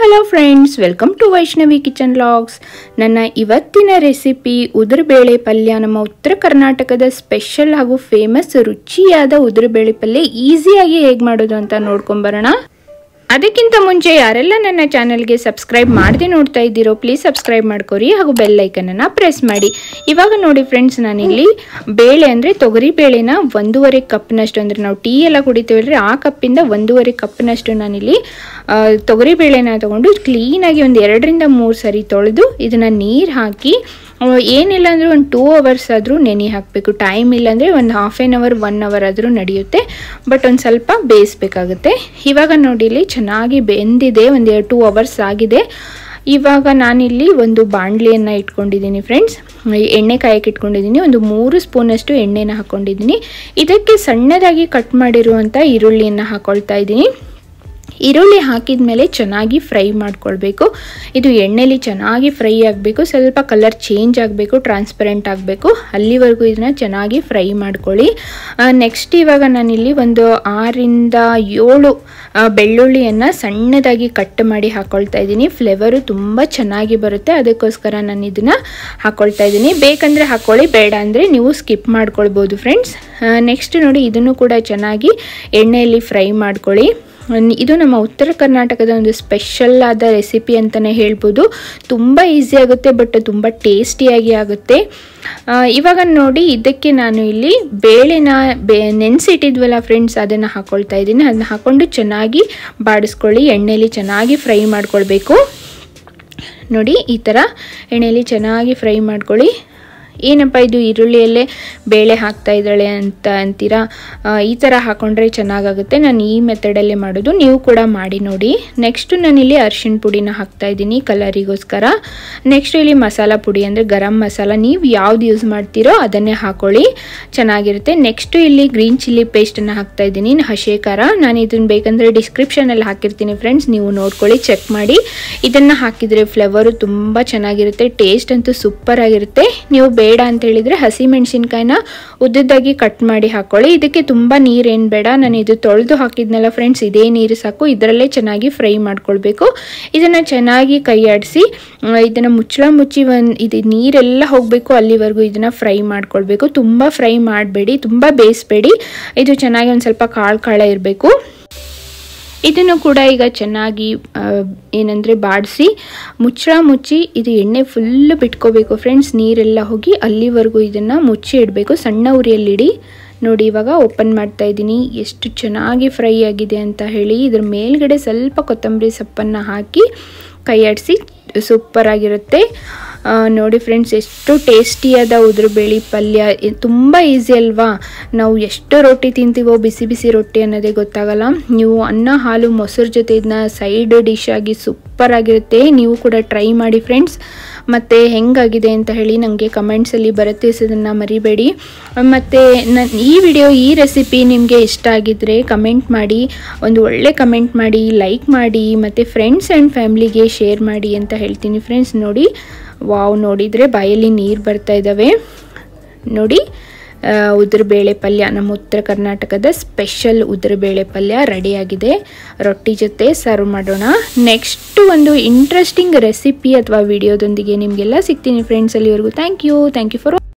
hello friends welcome to Vaishnavi kitchen vlogs ನನ್ನ ಇವತ್ತಿನ recipe ಉದುರುಬೇಳೆ ಪಲ್ಯ ನಮ್ಮ ಉತ್ತರ ಕರ್ನಾಟಕದ ಸ್ಪೆಷಲ್ ಹಾಗೂ ಫೇಮಸ್ ರುಚಿಯಾದ ಉದುರುಬೇಳೆ ಪಲ್ಯ ಈಸಿಯಾಗಿ ಹೇಗೆ ಮಾಡೋದು ಅಂತ ನೋಡ್ಕೊಂಬರೋಣ ಅದಕ್ಕಿಂತ ಮುಂಚೆ ಯಾರೆಲ್ಲ ನನ್ನ ಚಾನಲ್ಗೆ ಸಬ್ಸ್ಕ್ರೈಬ್ ಮಾಡದೆ ನೋಡ್ತಾ ಇದ್ದೀರೋ ಪ್ಲೀಸ್ ಸಬ್ಸ್ಕ್ರೈಬ್ ಮಾಡ್ಕೊರಿ ಹಾಗೂ ಬೆಲ್ ಐಕನನ್ನು ಪ್ರೆಸ್ ಮಾಡಿ ಇವಾಗ ನೋಡಿ ಫ್ರೆಂಡ್ಸ್ ನಾನಿಲ್ಲಿ ಬೇಳೆ ಅಂದರೆ ತೊಗರಿ ಬೇಳೆನ ಒಂದೂವರೆ ಕಪ್ನಷ್ಟು ಅಂದರೆ ನಾವು ಟೀ ಎಲ್ಲ ಕುಡಿತೀವಲ್ರಿ ಆ ಕಪ್ಪಿಂದ ಒಂದೂವರೆ ಕಪ್ನಷ್ಟು ನಾನಿಲ್ಲಿ ಆ, ತೊಗರಿ ಬೇಳೆನ ತಗೊಂಡು ಕ್ಲೀನಾಗಿ ಒಂದು ಎರಡರಿಂದ ಮೂರು ಸರಿ ತೊಳೆದು ಇದನ್ನು ನೀರು ಹಾಕಿ ಆ, ಏನಿಲ್ಲ ಅಂದರೆ ಒಂದು ಟೂ ಅವರ್ಸ್ ಆದರೂ ನೆನೆ ಹಾಕಬೇಕು ಟೈಮ್ ಇಲ್ಲಾಂದರೆ ಒಂದು half an hour one hour ಆದರೂ ನಡೆಯುತ್ತೆ ಬಟ್ ಒಂದು ಸ್ವಲ್ಪ ಬೇಯಿಸ್ಬೇಕಾಗುತ್ತೆ ಇವಾಗ ನೋಡಿ ಇಲ್ಲಿ ಚೆನ್ನಾಗಿ ಬೆಂದಿದೆ ಒಂದು ಟೂ ಅವರ್ಸ್ ಆಗಿದೆ ಇವಾಗ ನಾನಿಲ್ಲಿ ಒಂದು ಬಾಣಲಿಯನ್ನು ಇಟ್ಕೊಂಡಿದ್ದೀನಿ ಫ್ರೆಂಡ್ಸ್ ಎಣ್ಣೆ ಕಾಯಕ್ಕೆ ಇಟ್ಕೊಂಡಿದ್ದೀನಿ ಒಂದು ಮೂರು ಸ್ಪೂನಷ್ಟು ಎಣ್ಣೆನ ಹಾಕ್ಕೊಂಡಿದ್ದೀನಿ ಇದಕ್ಕೆ ಸಣ್ಣದಾಗಿ ಕಟ್ ಮಾಡಿರುವಂಥ ಈರುಳ್ಳಿಯನ್ನು ಹಾಕ್ಕೊಳ್ತಾ ಇದ್ದೀನಿ ಈರುಳ್ಳಿ ಹಾಕಿದ ಮೇಲೆ ಚೆನ್ನಾಗಿ ಫ್ರೈ ಮಾಡ್ಕೊಳ್ಬೇಕು ಇದು ಎಣ್ಣೆಲಿ ಚೆನ್ನಾಗಿ ಫ್ರೈ ಆಗಬೇಕು ಸ್ವಲ್ಪ ಕಲರ್ ಚೇಂಜ್ ಆಗಬೇಕು ಟ್ರಾನ್ಸ್ಪರೆಂಟ್ ಆಗಬೇಕು ಅಲ್ಲಿವರೆಗೂ ಇದನ್ನು ಚೆನ್ನಾಗಿ ಫ್ರೈ ಮಾಡ್ಕೊಳ್ಳಿ ನೆಕ್ಸ್ಟ್ ಇವಾಗ ನಾನಿಲ್ಲಿ ಒಂದು ಆರಿಂದ ಏಳು ಆ, ಬೆಳ್ಳುಳ್ಳಿಯನ್ನು ಸಣ್ಣದಾಗಿ ಕಟ್ ಮಾಡಿ ಹಾಕ್ಕೊಳ್ತಾ ಇದ್ದೀನಿ ಫ್ಲೇವರು ತುಂಬ ಚೆನ್ನಾಗಿ ಬರುತ್ತೆ ಅದಕ್ಕೋಸ್ಕರ ನಾನು ಇದನ್ನು ಹಾಕ್ಕೊಳ್ತಾ ಇದ್ದೀನಿ ಬೇಕಂದರೆ ಹಾಕ್ಕೊಳ್ಳಿ ಬೇಡ ಅಂದರೆ ನೀವು ಸ್ಕಿಪ್ ಮಾಡ್ಕೊಳ್ಬೋದು ಫ್ರೆಂಡ್ಸ್ ನೆಕ್ಸ್ಟ್ ನೋಡಿ ಇದನ್ನು ಕೂಡ ಚೆನ್ನಾಗಿ ಎಣ್ಣೆಯಲ್ಲಿ ಫ್ರೈ ಮಾಡ್ಕೊಳ್ಳಿ ಅನ್- ಇದು ನಮ್ಮ ಉತ್ತರ ಕರ್ನಾಟಕದ ಒಂದು ಸ್ಪೆಷಲ್ ಆದ ರೆಸಿಪಿ ಅಂತಲೇ ಹೇಳ್ಬೋದು ತುಂಬ ಈಸಿ ಆಗುತ್ತೆ ಬಟ್ ತುಂಬ ಟೇಸ್ಟಿಯಾಗಿ ಆಗುತ್ತೆ ಆ, ಇವಾಗ ನೋಡಿ ಇದಕ್ಕೆ ನಾನು ಇಲ್ಲಿ ಬೇಳೆನ ಬೇ ನೆನೆಸಿಟ್ಟಿದ್ವಲ್ಲ ಫ್ರೆಂಡ್ಸ್ ಅದನ್ನು ಹಾಕ್ಕೊಳ್ತಾ ಇದ್ದೀನಿ ಅದನ್ನ ಹಾಕ್ಕೊಂಡು ಚೆನ್ನಾಗಿ ಬಾಡಿಸ್ಕೊಳ್ಳಿ ಎಣ್ಣೆಯಲ್ಲಿ ಚೆನ್ನಾಗಿ ಫ್ರೈ ಮಾಡ್ಕೊಳ್ಬೇಕು ನೋಡಿ ಈ ಥರ ಎಣ್ಣೆಯಲ್ಲಿ ಚೆನ್ನಾಗಿ ಫ್ರೈ ಮಾಡ್ಕೊಳ್ಳಿ ಏನಪ್ಪ ಇದು ಈರುಳ್ಳಿಯಲ್ಲೇ ಬೇಳೆ ಹಾಕ್ತಾ ಇದ್ದಾಳೆ ಅಂತ ಅಂತೀರಾ ಆ, ಈ ಥರ ಹಾಕೊಂಡ್ರೆ ಚೆನ್ನಾಗಾಗುತ್ತೆ ನಾನು ಈ ಮೆಥಡಲ್ಲೇ ಮಾಡೋದು ನೀವು ಕೂಡ ಮಾಡಿ ನೋಡಿ ನೆಕ್ಸ್ಟು ನಾನಿಲ್ಲಿ ಅರಿಶಿಣ ಪುಡಿನ ಹಾಕ್ತಾ ಇದ್ದೀನಿ ಕಲರಿಗೋಸ್ಕರ ನೆಕ್ಸ್ಟ್ ಇಲ್ಲಿ ಮಸಾಲ ಪುಡಿ ಅಂದರೆ ಗರಂ ಮಸಾಲ ನೀವು ಯಾವ್ದು ಯೂಸ್ ಮಾಡ್ತೀರೋ ಅದನ್ನೇ ಹಾಕೊಳ್ಳಿ ಚೆನ್ನಾಗಿರುತ್ತೆ ನೆಕ್ಸ್ಟು ಇಲ್ಲಿ ಗ್ರೀನ್ ಚಿಲ್ಲಿ ಪೇಸ್ಟನ್ನು ಹಾಕ್ತಾ ಇದ್ದೀನಿ ಹಸೆ ಖಾರ ನಾನು ಇದನ್ನು ಬೇಕಂದರೆ ಡಿಸ್ಕ್ರಿಪ್ಷನಲ್ಲಿ ಹಾಕಿರ್ತೀನಿ ಫ್ರೆಂಡ್ಸ್ ನೀವು ನೋಡ್ಕೊಳ್ಳಿ ಚೆಕ್ ಮಾಡಿ ಇದನ್ನು ಹಾಕಿದರೆ ಫ್ಲೇವರು ತುಂಬ ಚೆನ್ನಾಗಿರುತ್ತೆ ಟೇಸ್ಟ್ ಅಂತೂ ಸೂಪರ್ ಆಗಿರುತ್ತೆ ನೀವು ಬೇಡ ಅಂತ ಹೇಳಿದರೆ ಹಸಿ ಮೆಣಸಿನ್ಕಾಯಿನ ಉದ್ದದ್ದಾಗಿ ಕಟ್ ಮಾಡಿ ಹಾಕ್ಕೊಳ್ಳಿ ಇದಕ್ಕೆ ತುಂಬ ನೀರೇನು ಬೇಡ ನಾನು ಇದು ತೊಳೆದು ಹಾಕಿದ್ನಲ್ಲ ಫ್ರೆಂಡ್ಸ್ ಇದೇ ನೀರು ಸಾಕು ಇದರಲ್ಲೇ ಚೆನ್ನಾಗಿ ಫ್ರೈ ಮಾಡ್ಕೊಳ್ಬೇಕು ಇದನ್ನು ಚೆನ್ನಾಗಿ ಕೈ ಆಡಿಸಿ ಇದನ್ನು ಮುಚ್ಚಳ ಮುಚ್ಚಿ ಒಂದು ಇದು ನೀರೆಲ್ಲ ಹೋಗಬೇಕು ಅಲ್ಲಿವರೆಗೂ ಇದನ್ನು ಫ್ರೈ ಮಾಡ್ಕೊಳ್ಬೇಕು ತುಂಬ ಫ್ರೈ ಮಾಡಬೇಡಿ ತುಂಬ ಬೇಯಿಸ್ಬೇಡಿ ಇದು ಚೆನ್ನಾಗಿ ಒಂದು ಸ್ವಲ್ಪ ಕಾಳು ಕಾಳ ಇರಬೇಕು ಇದನ್ನು ಕೂಡ ಈಗ ಚೆನ್ನಾಗಿ ಆ, ಏನಂದರೆ ಬಾಡಿಸಿ ಮುಚ್ಚಳ ಮುಚ್ಚಿ ಇದು ಎಣ್ಣೆ ಫುಲ್ಲು ಬಿಟ್ಕೋಬೇಕು ಫ್ರೆಂಡ್ಸ್ ನೀರೆಲ್ಲ ಹೋಗಿ ಅಲ್ಲಿವರೆಗೂ ಇದನ್ನು ಮುಚ್ಚಿ ಇಡಬೇಕು ಸಣ್ಣ ಉರಿಯಲ್ಲಿಡಿ ನೋಡಿ ಇವಾಗ ಓಪನ್ ಮಾಡ್ತಾ ಇದ್ದೀನಿ ಎಷ್ಟು ಚೆನ್ನಾಗಿ ಫ್ರೈ ಆಗಿದೆ ಅಂತ ಹೇಳಿ ಇದ್ರ ಮೇಲ್ಗಡೆ ಸ್ವಲ್ಪ ಕೊತ್ತಂಬರಿ ಸೊಪ್ಪನ್ನು ಹಾಕಿ ಕೈ ಆಡಿಸಿ ಸೂಪರ್ ಆಗಿರುತ್ತೆ ಆ, ನೋಡಿ ಫ್ರೆಂಡ್ಸ್ ಎಷ್ಟು ಟೇಸ್ಟಿಯಾದ ಉದುರುಬೇಳೆ ಪಲ್ಯ ಇ- ತುಂಬ ಈಸಿ ಅಲ್ವಾ ನಾವು ಎಷ್ಟು ರೊಟ್ಟಿ ತಿಂತೀವೋ ಬಿಸಿ ಬಿಸಿ ರೊಟ್ಟಿ ಅನ್ನೋದೇ ಗೊತ್ತಾಗಲ್ಲ ನೀವು ಅನ್ನ ಹಾಲು ಮೊಸರು ಜೊತೆ ಇದನ್ನ ಸೈಡ್ ಡಿಶ್ ಆಗಿ ಸೂಪರ್ ಆಗಿರುತ್ತೆ ನೀವು ಕೂಡ ಟ್ರೈ ಮಾಡಿ ಫ್ರೆಂಡ್ಸ್ ಮತ್ತು ಹೆಂಗಾಗಿದೆ ಅಂತ ಹೇಳಿ ನನಗೆ ಕಮೆಂಟ್ಸಲ್ಲಿ ಬರುತ್ತೆ ಅದನ್ನು ಮರಿಬೇಡಿ ಮತ್ತು ನನ್ನ ಈ ವಿಡಿಯೋ ಈ ರೆಸಿಪಿ ನಿಮಗೆ ಇಷ್ಟ ಆಗಿದ್ದರೆ ಕಮೆಂಟ್ ಮಾಡಿ ಒಂದು ಒಳ್ಳೆ ಕಮೆಂಟ್ ಮಾಡಿ ಲೈಕ್ ಮಾಡಿ ಮತ್ತು ಫ್ರೆಂಡ್ಸ್ ಆ್ಯಂಡ್ ಫ್ಯಾಮ್ಲಿಗೆ ಶೇರ್ ಮಾಡಿ ಅಂತ ಹೇಳ್ತೀನಿ ಫ್ರೆಂಡ್ಸ್ ನೋಡಿ ವಾವ್ ನೋಡಿದರೆ ಬಾಯಲ್ಲಿ ನೀರು ಬರ್ತಾ ಇದ್ದಾವೆ ನೋಡಿ ಆ, ಉದ್ರಬೇಳೆ ಪಲ್ಯ ನಮ್ಮ ಉತ್ತರ ಕರ್ನಾಟಕದ ಸ್ಪೆಷಲ್ ಉದ್ರಬೇಳೆ ಪಲ್ಯ ರೆಡಿಯಾಗಿದೆ ರೊಟ್ಟಿ ಜೊತೆ ಸರ್ವ್ ಮಾಡೋಣ ನೆಕ್ಸ್ಟ್ ಒಂದು ಇಂಟ್ರೆಸ್ಟಿಂಗ್ ರೆಸಿಪಿ ಅಥವಾ ವಿಡಿಯೋದೊಂದಿಗೆ ನಿಮಗೆಲ್ಲ ಸಿಗ್ತೀನಿ ಫ್ರೆಂಡ್ಸ್ ಅಲ್ಲಿವರೆಗೂ thank you thank you for